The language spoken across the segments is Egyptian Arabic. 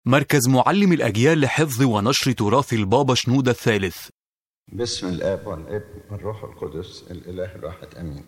مركز معلم الأجيال لحفظ ونشر تراث البابا شنودة الثالث باسم الاب والابن والروح القدس الاله الواحد امين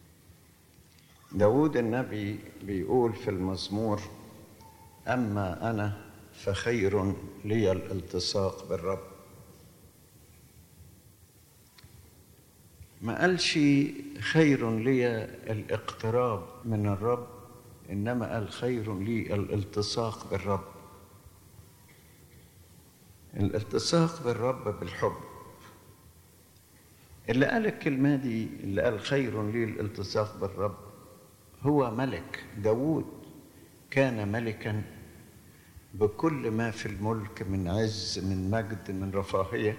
داود النبي بيقول في المزمور اما انا فخير لي الالتصاق بالرب ما قالش خير لي الاقتراب من الرب انما قال خير لي الالتصاق بالرب الالتصاق بالرب بالحب اللي قال الكلمة دي اللي قال خير لي الالتصاق بالرب هو ملك داود كان ملكا بكل ما في الملك من عز من مجد من رفاهية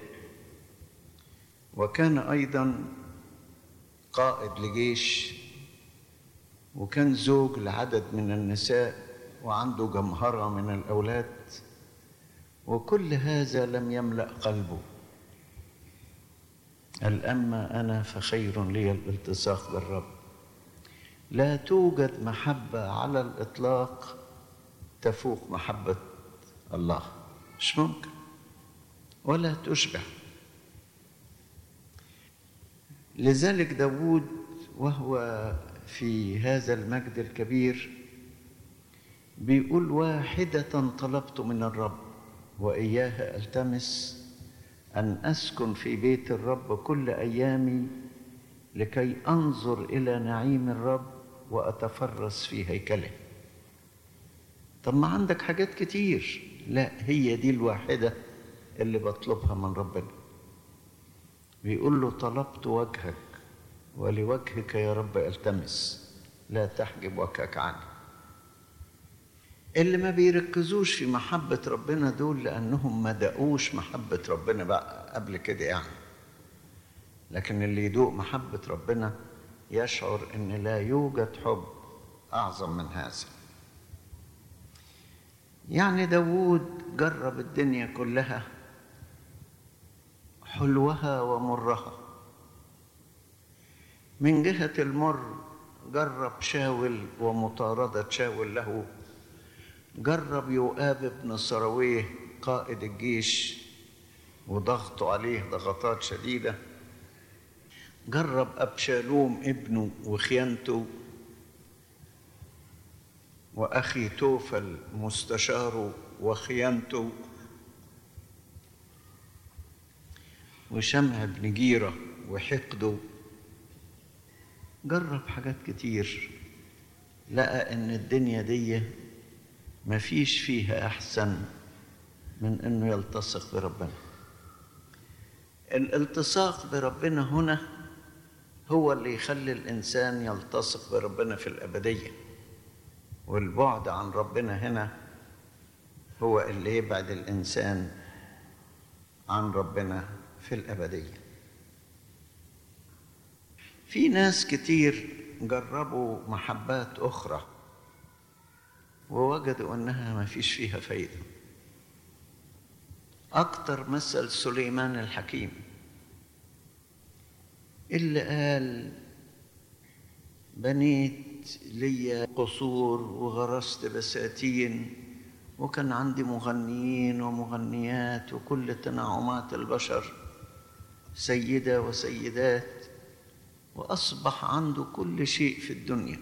وكان أيضا قائد لجيش وكان زوج لعدد من النساء وعنده جمهرة من الأولاد وكل هذا لم يملأ قلبه قال أما أنا فخير لي الالتصاق بالرب لا توجد محبة على الإطلاق تفوق محبة الله مش ممكن ولا تشبع لذلك داود وهو في هذا المجد الكبير بيقول واحدة طلبت من الرب وإياها ألتمس أن أسكن في بيت الرب كل أيامي لكي أنظر إلى نعيم الرب وأتفرس في هيكله طب ما عندك حاجات كتير لا هي دي الواحدة اللي بطلبها من ربنا بيقول له طلبت وجهك ولوجهك يا رب التمس لا تحجب وجهك عني اللي ما بيركزوش في محبة ربنا دول لأنهم ما دقوش محبة ربنا بقى قبل كده يعني لكن اللي يدوق محبة ربنا يشعر إن لا يوجد حب أعظم من هذا يعني داوود جرب الدنيا كلها حلوها ومرها من جهة المر جرب شاول ومطاردة شاول له جرب يؤاب بن سرويه قائد الجيش وضغطوا عليه ضغطات شديدة جرب أبشالوم ابنه وخيانته وأخي توفل مستشاره وخيانته وشمع بن جيرة وحقده جرب حاجات كتير لقى ان الدنيا دي مفيش فيها احسن من انه يلتصق بربنا الالتصاق بربنا هنا هو اللي يخلي الانسان يلتصق بربنا في الابديه والبعد عن ربنا هنا هو اللي يبعد الانسان عن ربنا في الابديه في ناس كتير جربوا محبات اخرى ووجدوا انها ما فيش فيها فايده اكتر مثل سليمان الحكيم اللي قال بنيت لي قصور وغرست بساتين وكان عندي مغنيين ومغنيات وكل تنعمات البشر سيده وسيدات واصبح عنده كل شيء في الدنيا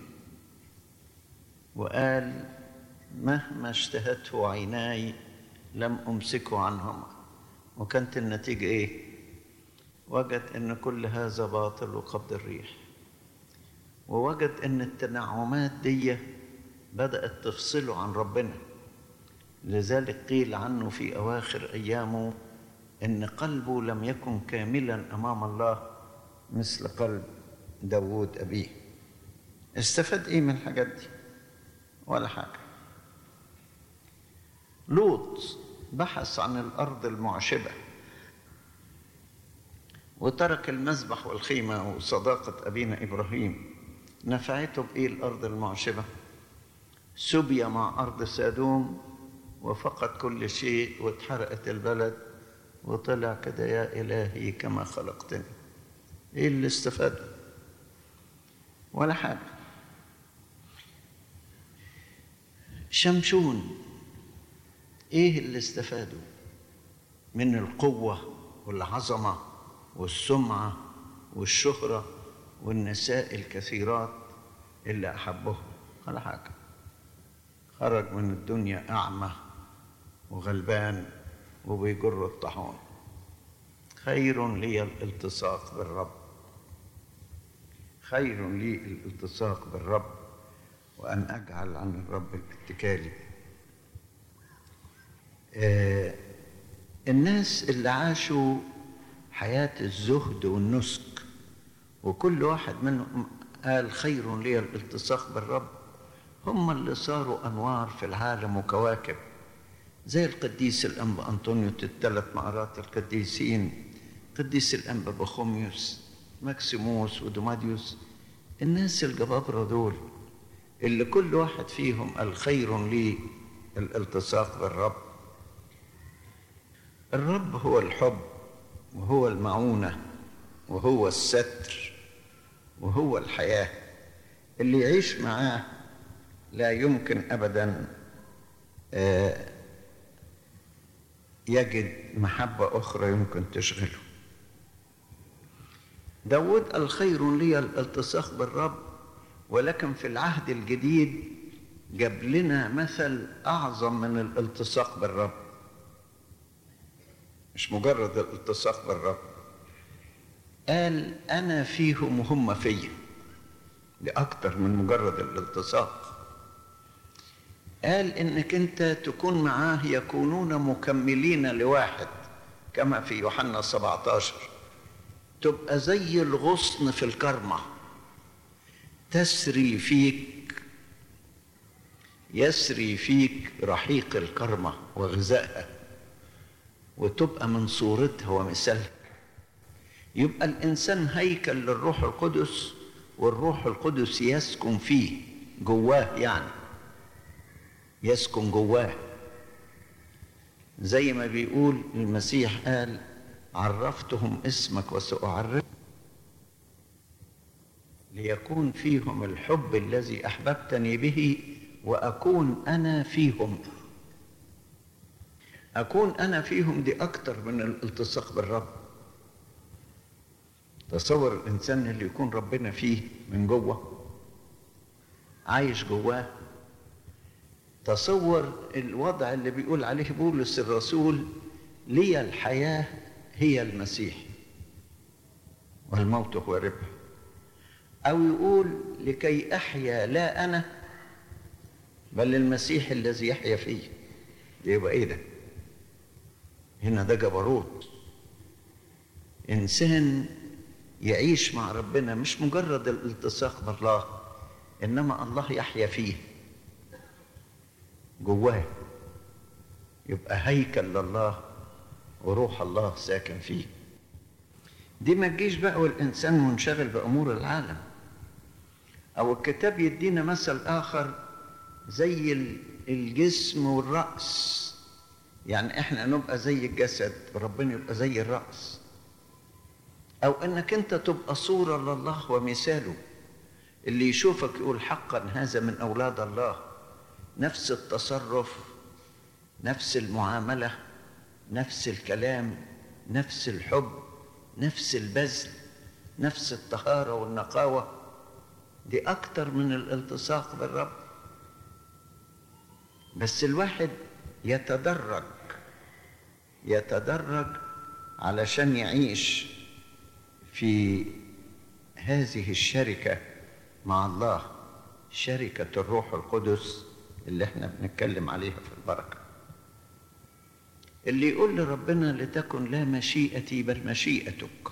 وقال مهما اشتهته عيناي لم امسكه عنهما وكانت النتيجه ايه وجد ان كل هذا باطل وقبض الريح ووجد ان التنعمات دي بدات تفصله عن ربنا لذلك قيل عنه في اواخر ايامه ان قلبه لم يكن كاملا امام الله مثل قلب داوود ابيه استفاد ايه من الحاجات دي ولا حاجه لوط بحث عن الارض المعشبه وترك المذبح والخيمه وصداقه ابينا ابراهيم نفعته بايه الارض المعشبه سبي مع ارض سادوم وفقد كل شيء واتحرقت البلد وطلع كده يا الهي كما خلقتني ايه اللي استفاده ولا حاجه شمشون ايه اللي استفادوا من القوة والعظمة والسمعة والشهرة والنساء الكثيرات اللي أحبهم ولا حاجة خرج من الدنيا أعمى وغلبان وبيجر الطاحون خير لي الالتصاق بالرب خير لي الالتصاق بالرب وأن أجعل عن الرب اتكالي آه الناس اللي عاشوا حياة الزهد والنسك وكل واحد منهم قال خير لي الالتصاق بالرب هم اللي صاروا أنوار في العالم وكواكب زي القديس الأنبا أنطونيوس الثلاث مقارات القديسين قديس الأنبا بخوميوس ماكسيموس ودوماديوس الناس الجبابرة دول اللي كل واحد فيهم الخير لي الالتصاق بالرب الرب هو الحب وهو المعونة وهو الستر وهو الحياة اللي يعيش معاه لا يمكن أبدا يجد محبة أخرى يمكن تشغله داود الخير لي الالتصاق بالرب ولكن في العهد الجديد جاب لنا مثل أعظم من الالتصاق بالرب مش مجرد الالتصاق بالرب قال أنا فيهم وهم فيا دي أكتر من مجرد الالتصاق قال إنك أنت تكون معاه يكونون مكملين لواحد كما في يوحنا 17 تبقى زي الغصن في الكرمة تسري فيك يسري فيك رحيق الكرمة وغذائها وتبقى من صورتها ومثالها يبقى الإنسان هيكل للروح القدس والروح القدس يسكن فيه جواه يعني يسكن جواه زي ما بيقول المسيح قال عرفتهم اسمك وسأعرف ليكون فيهم الحب الذي أحببتني به وأكون أنا فيهم أكون أنا فيهم دي أكتر من الالتصاق بالرب تصور الإنسان اللي يكون ربنا فيه من جوه عايش جواه تصور الوضع اللي بيقول عليه بولس الرسول لي الحياة هي المسيح والموت هو ربح أو يقول لكي أحيا لا أنا بل المسيح الذي يحيا فيه يبقى إيه ده؟ هنا ده جبروت إنسان يعيش مع ربنا مش مجرد الالتصاق بالله إنما الله يحيا فيه جواه يبقى هيكل لله وروح الله ساكن فيه دي ما تجيش بقى والإنسان منشغل بأمور العالم أو الكتاب يدينا مثل آخر زي الجسم والرأس يعني احنا نبقى زي الجسد وربنا يبقى زي الرأس أو أنك أنت تبقى صورة لله ومثاله اللي يشوفك يقول حقا هذا من أولاد الله نفس التصرف نفس المعاملة نفس الكلام نفس الحب نفس البذل نفس الطهارة والنقاوة دي أكتر من الالتصاق بالرب بس الواحد يتدرج يتدرج علشان يعيش في هذه الشركة مع الله شركة الروح القدس اللي احنا بنتكلم عليها في البركة اللي يقول لربنا لتكن لا مشيئتي بل مشيئتك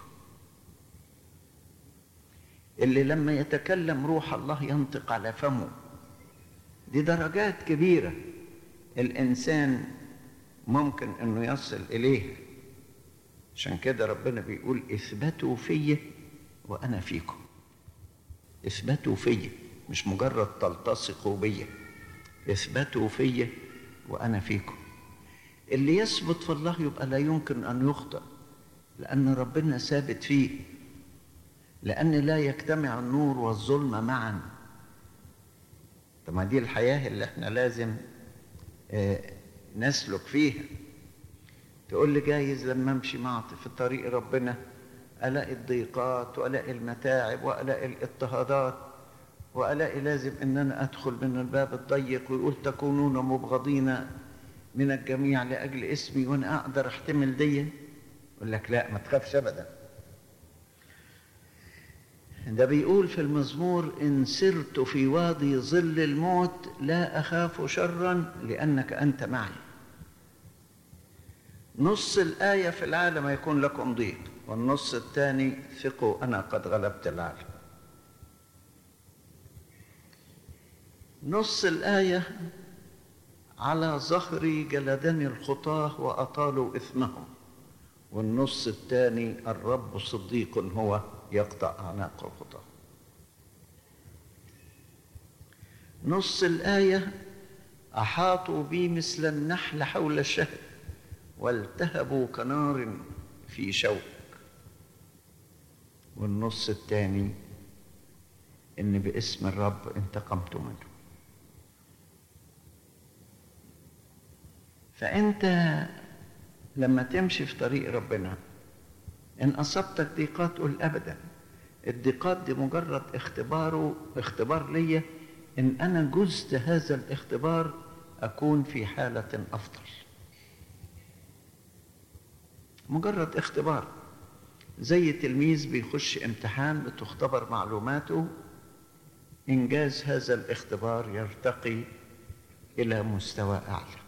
اللي لما يتكلم روح الله ينطق على فمه دي درجات كبيرة الإنسان ممكن أنه يصل إليها عشان كده ربنا بيقول اثبتوا في وأنا فيكم اثبتوا في مش مجرد تلتصقوا بي اثبتوا في وأنا فيكم اللي يثبت في الله يبقى لا يمكن أن يخطئ لأن ربنا ثابت فيه لأن لا يجتمع النور والظلمة معا طب ما دي الحياة اللي احنا لازم اه نسلك فيها تقول لي جايز لما امشي مع في طريق ربنا الاقي الضيقات والاقي المتاعب والاقي الاضطهادات والاقي لازم ان انا ادخل من الباب الضيق ويقول تكونون مبغضين من الجميع لاجل اسمي وانا اقدر احتمل دي يقول لك لا ما تخافش ابدا ده بيقول في المزمور ان سرت في وادي ظل الموت لا اخاف شرا لانك انت معي نص الايه في العالم يكون لكم ضيق والنص الثاني ثقوا انا قد غلبت العالم نص الايه على ظهري جلدني الخطاه واطالوا اثمهم والنص الثاني الرب صديق هو يقطع اعناق الخطاه نص الايه احاطوا بي مثل النحل حول الشهد والتهبوا كنار في شوك والنص الثاني ان باسم الرب انتقمت منه فانت لما تمشي في طريق ربنا ان اصبتك ضيقات قل ابدا الضيقات دي مجرد اختباره اختبار ليا ان انا جزت هذا الاختبار اكون في حاله افضل مجرد اختبار زي تلميذ بيخش امتحان بتختبر معلوماته انجاز هذا الاختبار يرتقي الى مستوى اعلى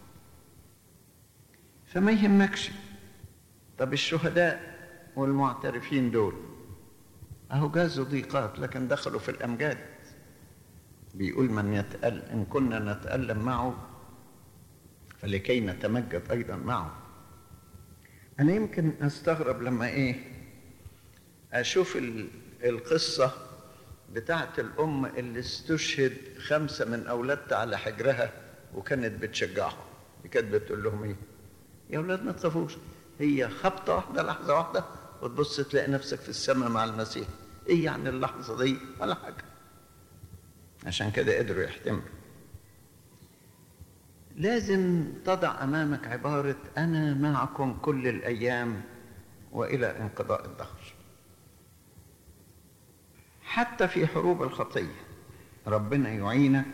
فما يهمكش طب الشهداء والمعترفين دول اهو جازوا ضيقات لكن دخلوا في الامجاد بيقول من يتأل ان كنا نتألم معه فلكي نتمجد ايضا معه انا يمكن استغرب لما ايه اشوف القصه بتاعت الام اللي استشهد خمسه من اولادها على حجرها وكانت بتشجعهم كانت بتقول لهم ايه يا اولاد ما تخافوش هي خبطه واحده لحظه واحده وتبص تلاقي نفسك في السماء مع المسيح ايه يعني اللحظه دي ولا حاجه عشان كده قدروا يحتملوا لازم تضع امامك عباره انا معكم كل الايام والى انقضاء الدهر حتى في حروب الخطيه ربنا يعينك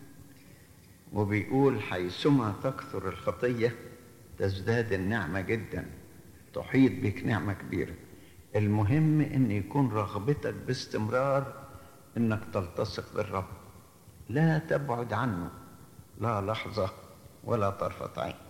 وبيقول حيثما تكثر الخطيه تزداد النعمه جدا تحيط بك نعمه كبيره المهم ان يكون رغبتك باستمرار انك تلتصق بالرب لا تبعد عنه لا لحظه ولا طرفة عين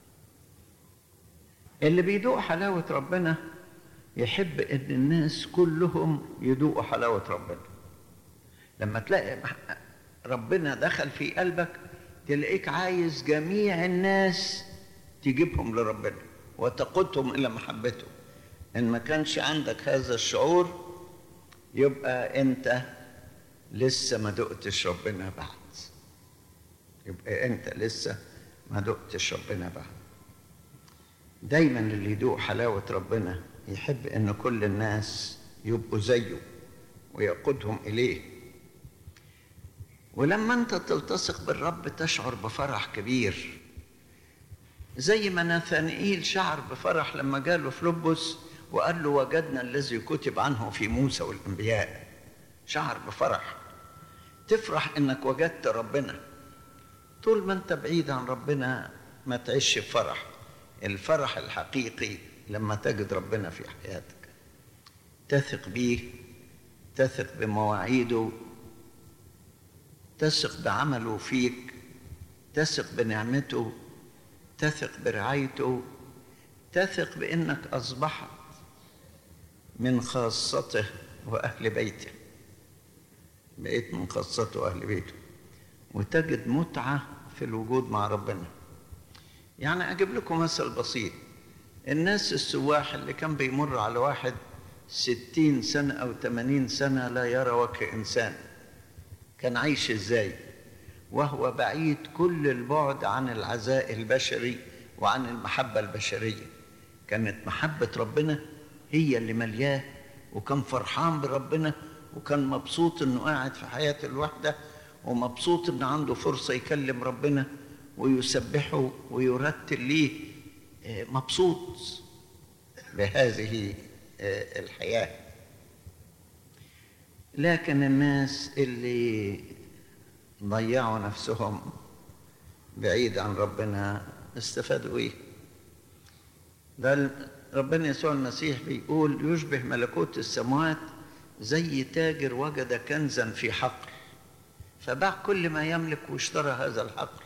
اللي بيدوق حلاوة ربنا يحب ان الناس كلهم يدوقوا حلاوة ربنا لما تلاقي ربنا دخل في قلبك تلاقيك عايز جميع الناس تجيبهم لربنا وتقودهم الى محبته ان ما كانش عندك هذا الشعور يبقى انت لسه ما دقتش ربنا بعد يبقى انت لسه ما دقتش ربنا بعد دايما اللي يدوق حلاوة ربنا يحب ان كل الناس يبقوا زيه ويقودهم اليه ولما انت تلتصق بالرب تشعر بفرح كبير زي ما ناثانئيل شعر بفرح لما جاله فلوبس وقال له وجدنا الذي كتب عنه في موسى والانبياء شعر بفرح تفرح انك وجدت ربنا طول ما انت بعيد عن ربنا ما تعيش بفرح الفرح الحقيقي لما تجد ربنا في حياتك تثق بيه تثق بمواعيده تثق بعمله فيك تثق بنعمته تثق برعايته تثق بانك اصبحت من خاصته واهل بيته بقيت من خاصته واهل بيته وتجد متعه في الوجود مع ربنا يعني اجيب لكم مثل بسيط الناس السواح اللي كان بيمر على واحد ستين سنة أو ثمانين سنة لا يرى وجه إنسان كان عايش إزاي وهو بعيد كل البعد عن العزاء البشري وعن المحبة البشرية كانت محبة ربنا هي اللي ملياه وكان فرحان بربنا وكان مبسوط انه قاعد في حياة الوحدة ومبسوط ان عنده فرصة يكلم ربنا ويسبحه ويرتل ليه مبسوط بهذه الحياة لكن الناس اللي ضيعوا نفسهم بعيد عن ربنا استفادوا ايه ده ربنا يسوع المسيح بيقول يشبه ملكوت السماوات زي تاجر وجد كنزا في حقل فباع كل ما يملك واشترى هذا الحقل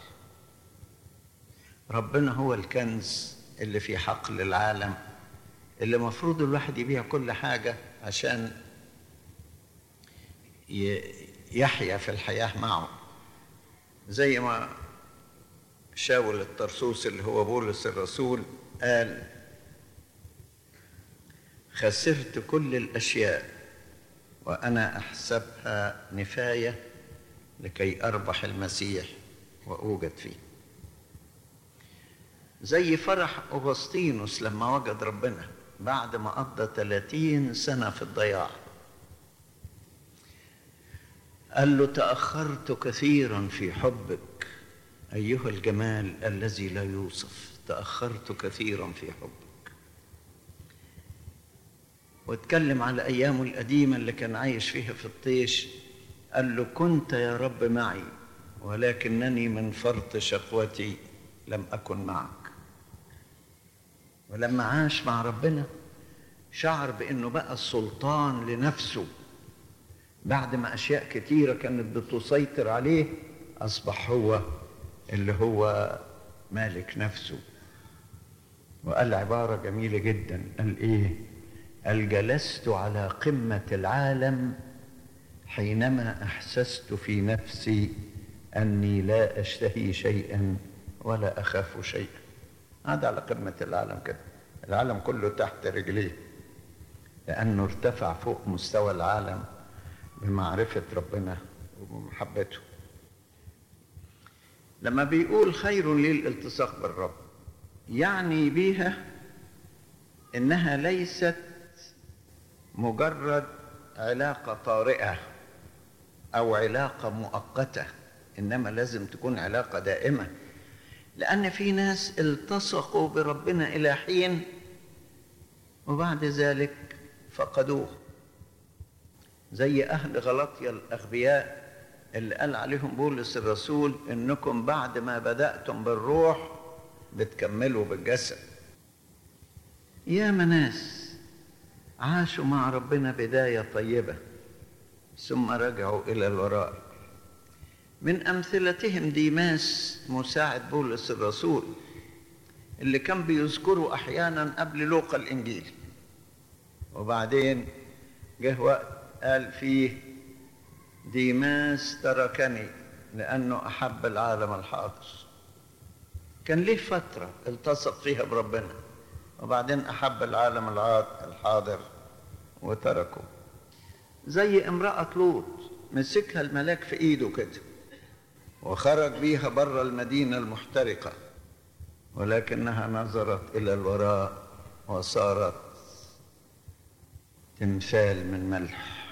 ربنا هو الكنز اللي في حقل العالم اللي مفروض الواحد يبيع كل حاجة عشان يحيا في الحياة معه زي ما شاول الطرسوس اللي هو بولس الرسول قال خسرت كل الأشياء وأنا أحسبها نفاية لكي أربح المسيح وأوجد فيه زي فرح أغسطينوس لما وجد ربنا بعد ما قضى 30 سنة في الضياع قال له تأخرت كثيرا في حبك أيها الجمال الذي لا يوصف تأخرت كثيرا في حبك واتكلم على أيامه القديمة اللي كان عايش فيها في الطيش قال له كنت يا رب معي ولكنني من فرط شقوتي لم أكن معك ولما عاش مع ربنا شعر بأنه بقى السلطان لنفسه بعد ما أشياء كتيرة كانت بتسيطر عليه أصبح هو اللي هو مالك نفسه وقال عبارة جميلة جدا قال إيه قال جلست على قمة العالم حينما أحسست في نفسي أني لا أشتهي شيئا ولا أخاف شيئا هذا على قمة العالم كده العالم كله تحت رجليه لأنه ارتفع فوق مستوى العالم بمعرفة ربنا وبمحبته لما بيقول خير لي الالتصاق بالرب يعني بيها انها ليست مجرد علاقة طارئة او علاقة مؤقتة انما لازم تكون علاقة دائمة لان في ناس التصقوا بربنا الى حين وبعد ذلك فقدوه زي اهل غلطيا الاغبياء اللي قال عليهم بولس الرسول انكم بعد ما بداتم بالروح بتكملوا بالجسد يا ناس عاشوا مع ربنا بدايه طيبه ثم رجعوا الى الوراء من امثلتهم ديماس مساعد بولس الرسول اللي كان بيذكره احيانا قبل لوقا الانجيل وبعدين جه وقت قال فيه ديماس تركني لأنه أحب العالم الحاضر كان ليه فترة التصق فيها بربنا وبعدين أحب العالم الحاضر وتركه زي امرأة لوط مسكها الملاك في إيده كده وخرج بيها بره المدينة المحترقة ولكنها نظرت إلى الوراء وصارت تمثال من ملح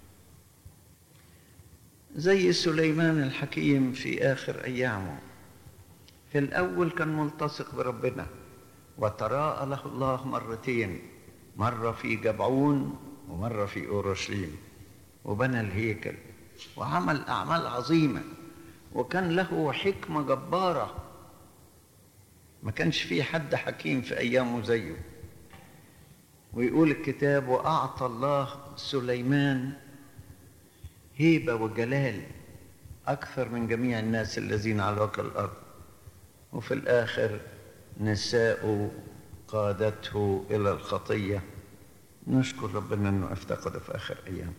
زي سليمان الحكيم في آخر أيامه في الأول كان ملتصق بربنا وتراءى له الله مرتين مرة في جبعون ومرة في أورشليم وبنى الهيكل وعمل أعمال عظيمة وكان له حكمة جبارة ما كانش في حد حكيم في أيامه زيه ويقول الكتاب وأعطى الله سليمان هيبة وجلال أكثر من جميع الناس الذين على وجه الأرض وفي الآخر نساء قادته إلى الخطية نشكر ربنا أنه افتقد في آخر أيام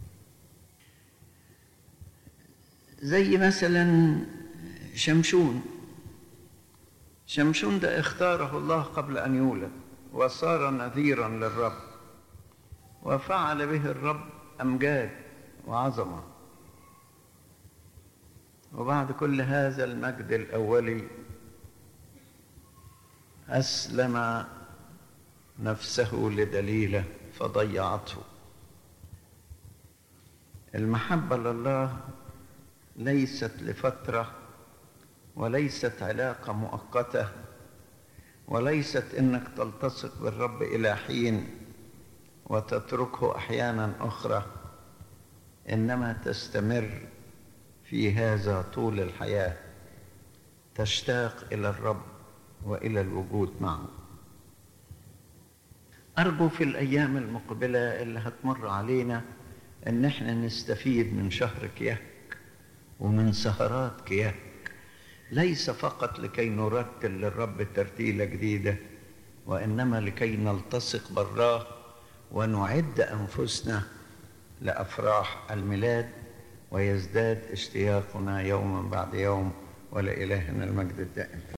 زي مثلا شمشون شمشون ده اختاره الله قبل أن يولد وصار نذيرا للرب وفعل به الرب أمجاد وعظمة وبعد كل هذا المجد الأولي أسلم نفسه لدليله فضيعته المحبة لله ليست لفترة وليست علاقة مؤقتة وليست انك تلتصق بالرب الى حين وتتركه احيانا اخرى انما تستمر في هذا طول الحياه تشتاق الى الرب والى الوجود معه ارجو في الايام المقبله اللي هتمر علينا ان احنا نستفيد من شهر كياك ومن سهرات كياك ليس فقط لكي نرتل للرب ترتيله جديده وانما لكي نلتصق براه ونعد انفسنا لافراح الميلاد ويزداد اشتياقنا يوما بعد يوم ولالهنا المجد الدائم